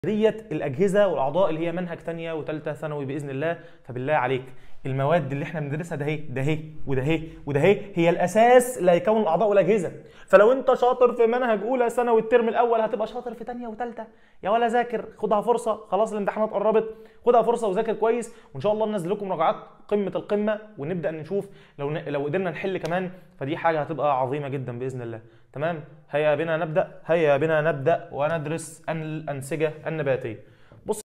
ديت الاجهزه والاعضاء اللي هي منهج تانية وثالثه ثانوي باذن الله فبالله عليك المواد اللي احنا بندرسها ده اهي ده اهي وده اهي وده اهي هي الاساس اللي هيكون الاعضاء والاجهزه فلو انت شاطر في منهج اولى ثانوي الترم الاول هتبقى شاطر في ثانيه وثالثه يا ولا ذاكر خدها فرصه خلاص الامتحانات قربت خدها فرصه وذاكر كويس وان شاء الله ننزل لكم مراجعات قمه القمه ونبدا نشوف لو ن... لو قدرنا نحل كمان فدي حاجه هتبقى عظيمه جدا باذن الله تمام هيا بنا نبدا هيا بنا نبدا وندرس الانسجه النباتيه